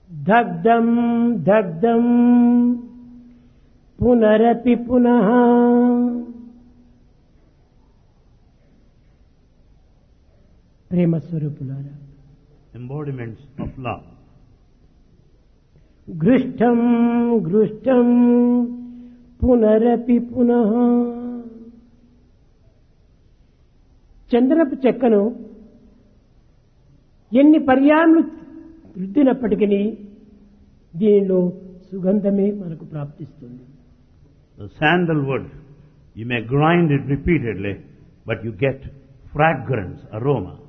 దగ్ధం దగ్ధం పునరపి పునః ప్రేమ స్వరూపులారా embodiments of love. గృష్టం గృష్టం పునరపి పునః చంద్రపు చెక్కను ఎన్ని పర్యాలు రుద్దినప్పటికీ దీనిలో సుగంధమే మనకు ప్రాప్తిస్తుంది The sandalwood, you may grind it repeatedly, but you get fragrance, aroma.